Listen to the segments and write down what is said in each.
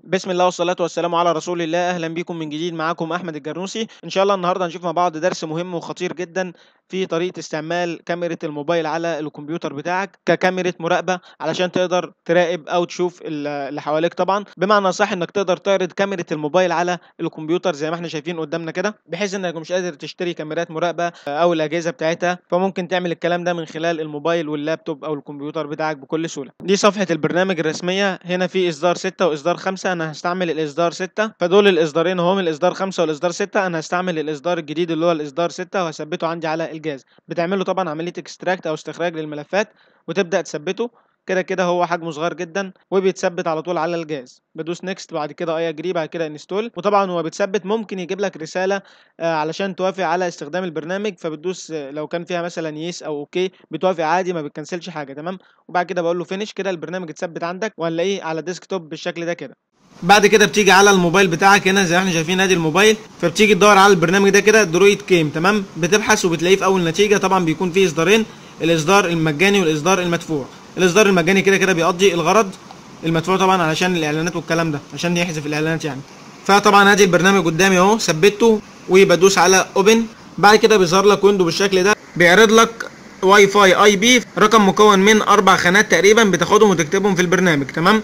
بسم الله والصلاة والسلام على رسول الله أهلا بكم من جديد معاكم أحمد الجرنوسي إن شاء الله النهاردة هنشوف مع بعض درس مهم وخطير جدا في طريقة استعمال كاميرا الموبايل على الكمبيوتر بتاعك ككاميرا مراقبة علشان تقدر تراقب أو تشوف ال- اللي حواليك طبعا بمعنى صح إنك تقدر تعرض كاميرا الموبايل على الكمبيوتر زي ما احنا شايفين قدامنا كده بحيث إنك مش قادر تشتري كاميرات مراقبة أو الأجهزة بتاعتها فممكن تعمل الكلام ده من خلال الموبايل واللابتوب أو الكمبيوتر بتاعك بكل سهولة دي صفحة البرنامج الرسمية هنا في إصدار 6 وإصدار 5 أنا هستعمل الإصدار 6 فدول الإصدارين هم الإصدار 5 والإصدار 6 أنا هستعمل الإصدار الجديد اللي هو الإصدار 6 وهثبته عندي على الجهاز بتعمل له طبعا عملية اكستراكت أو استخراج للملفات وتبدأ تثبته كده كده هو حجمه صغير جدا وبيتثبت على طول على الجهاز بدوس نيكست بعد كده اي اجري بعد كده انستول وطبعا هو بيتثبت ممكن يجيب لك رساله آه علشان توافق على استخدام البرنامج فبتدوس آه لو كان فيها مثلا يس او اوكي بتوافق عادي ما بتكنسلش حاجه تمام وبعد كده بقول له فينيش كده البرنامج اتثبت عندك وهنلاقيه على ديسكتوب بالشكل ده كده بعد كده بتيجي على الموبايل بتاعك هنا زي ما احنا شايفين ادي الموبايل فبتيجي تدور على البرنامج ده كده درويد كيم تمام بتبحث وبتلاقيه في اول نتيجه طبعا بيكون فيه اصدارين الاصدار المجاني والاصدار المدفوع الاصدار المجاني كده كده بيقضي الغرض المدفوع طبعا علشان الاعلانات والكلام ده عشان يحذف الاعلانات يعني فطبعا ادي البرنامج قدامي اهو ثبته وبدوس على اوبن بعد كده بيظهر لك ويندو بالشكل ده بيعرض لك واي فاي اي بي رقم مكون من اربع خانات تقريبا بتاخدهم وتكتبهم في البرنامج تمام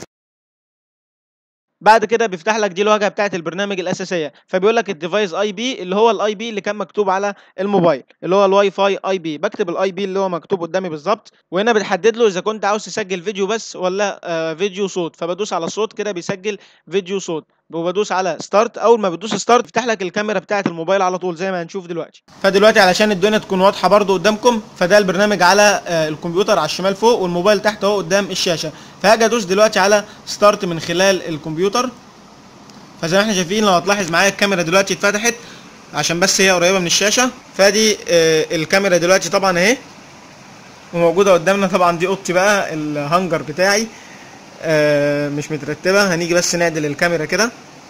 بعد كده بيفتح لك دي الواجهه بتاعه البرنامج الاساسيه فبيقول لك الديفايس اي بي اللي هو الاي بي اللي كان مكتوب على الموبايل اللي هو الواي فاي اي بي بكتب الاي بي اللي هو مكتوب قدامي بالظبط وهنا بتحدد له اذا كنت عاوز تسجل فيديو بس ولا آه فيديو صوت فبدوس على الصوت كده بيسجل فيديو صوت وبدوس على ستارت اول ما بتدوس ستارت يفتح لك الكاميرا بتاعه الموبايل على طول زي ما هنشوف دلوقتي فدلوقتي علشان الدنيا تكون واضحه برضو قدامكم فده البرنامج على آه الكمبيوتر على الشمال فوق والموبايل تحت اهو قدام الشاشه فهاجي ادوس دلوقتي على ستارت من خلال الكمبيوتر فزي ما احنا شايفين لو هتلاحظ معايا الكاميرا دلوقتي اتفتحت عشان بس هي قريبه من الشاشه فدي آه الكاميرا دلوقتي طبعا اهي وموجوده قدامنا طبعا دي اوضتي بقى الهانجر بتاعي آه مش مترتبه هنيجي بس نعدل الكاميرا كده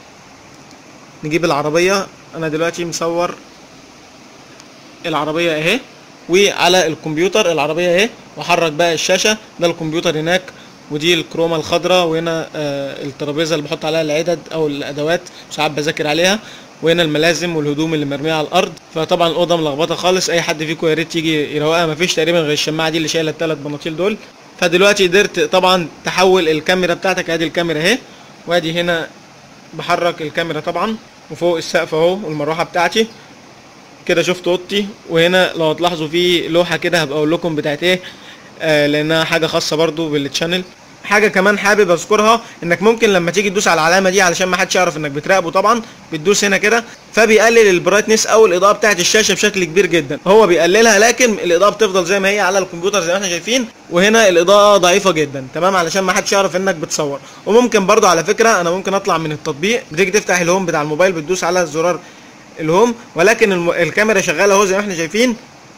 نجيب العربيه انا دلوقتي مصور العربيه اهي وعلى الكمبيوتر العربيه اهي واحرك بقى الشاشه ده الكمبيوتر هناك ودي الكرومه الخضراء وهنا آه الترابيزه اللي بحط عليها العدد او الادوات ساعات بذاكر عليها وهنا الملازم والهدوم اللي مرميه على الارض فطبعا الاوضه ملخبطه خالص اي حد فيكم يا ريت يجي يروقها مفيش تقريبا غير الشماعه دي اللي شايله الثلاث بناطيل دول فدلوقتي قدرت طبعا تحول الكاميرا بتاعتك ادي الكاميرا اهي وادي هنا بحرك الكاميرا طبعا وفوق السقف اهو والمروحه بتاعتي كده شفت اوضتي وهنا لو هتلاحظوا في لوحه كده هبقى اقول لكم بتاعت ايه آه لانها حاجه خاصه برضو بالتشانل حاجه كمان حابب اذكرها انك ممكن لما تيجي تدوس على العلامه دي علشان ما حدش يعرف انك بتراقبه طبعا بتدوس هنا كده فبيقلل البرايتنس او الاضاءه بتاعه الشاشه بشكل كبير جدا هو بيقللها لكن الاضاءه بتفضل زي ما هي على الكمبيوتر زي ما احنا شايفين وهنا الاضاءه ضعيفه جدا تمام علشان ما حدش يعرف انك بتصور وممكن برضو على فكره انا ممكن اطلع من التطبيق بتيجي تفتح الهوم بتاع الموبايل بتدوس على زرار الهوم ولكن الم... الكاميرا شغاله اهو زي ما احنا شايفين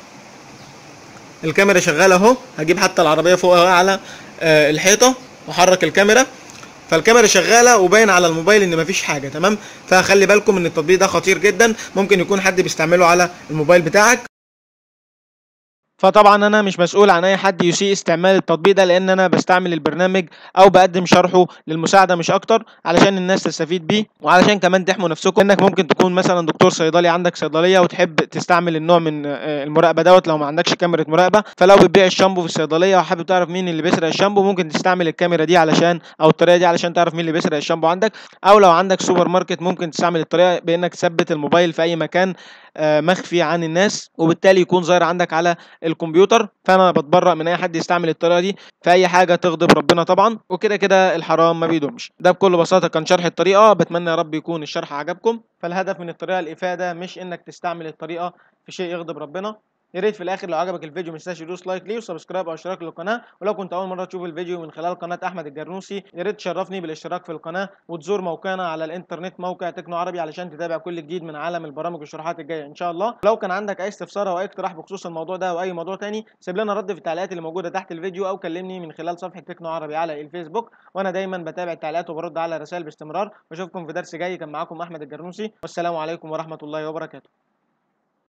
الكاميرا شغاله اهو هجيب حتى العربيه فوق اهو على آه الحيطه واحرك الكاميرا فالكاميرا شغاله وباين على الموبايل ان مفيش حاجه تمام فخلي بالكم ان التطبيق ده خطير جدا ممكن يكون حد بيستعمله على الموبايل بتاعك فطبعا انا مش مسؤول عن اي حد يسيء استعمال التطبيق ده لان انا بستعمل البرنامج او بقدم شرحه للمساعده مش اكتر علشان الناس تستفيد بيه وعلشان كمان تحموا نفسكم انك ممكن تكون مثلا دكتور صيدلي عندك صيدليه وتحب تستعمل النوع من المراقبه دوت لو ما عندكش كاميرا مراقبه فلو بتبيع الشامبو في الصيدليه وحابب تعرف مين اللي بيسرق الشامبو ممكن تستعمل الكاميرا دي علشان او الطريقه دي علشان تعرف مين اللي بيسرق الشامبو عندك او لو عندك سوبر ماركت ممكن تستعمل الطريقه بانك تثبت الموبايل في اي مكان مخفي عن الناس وبالتالي يكون ظاهر عندك على الكمبيوتر فانا بتبرأ من اي حد يستعمل الطريقه دي في اي حاجه تغضب ربنا طبعا وكده كده الحرام ما بيدومش ده بكل بساطه كان شرح الطريقه بتمنى يا رب يكون الشرح عجبكم فالهدف من الطريقه الافاده مش انك تستعمل الطريقه في شيء يغضب ربنا يا ريت في الاخر لو عجبك الفيديو ما تنساش تدوس لايك ليه وسبسكرايب او اشتراك للقناه ولو كنت اول مره تشوف الفيديو من خلال قناه احمد الجرنوسي يا ريت تشرفني بالاشتراك في القناه وتزور موقعنا على الانترنت موقع تكنو عربي علشان تتابع كل جديد من عالم البرامج والشروحات الجايه ان شاء الله لو كان عندك اي استفسار او اي اقتراح بخصوص الموضوع ده او اي موضوع تاني سيب لنا رد في التعليقات اللي موجوده تحت الفيديو او كلمني من خلال صفحه تكنو عربي على الفيسبوك وانا دايما بتابع التعليقات وبرد على الرسائل باستمرار واشوفكم في درس جاي كان معاكم احمد الجرنوسي والسلام عليكم ورحمه الله وبركاته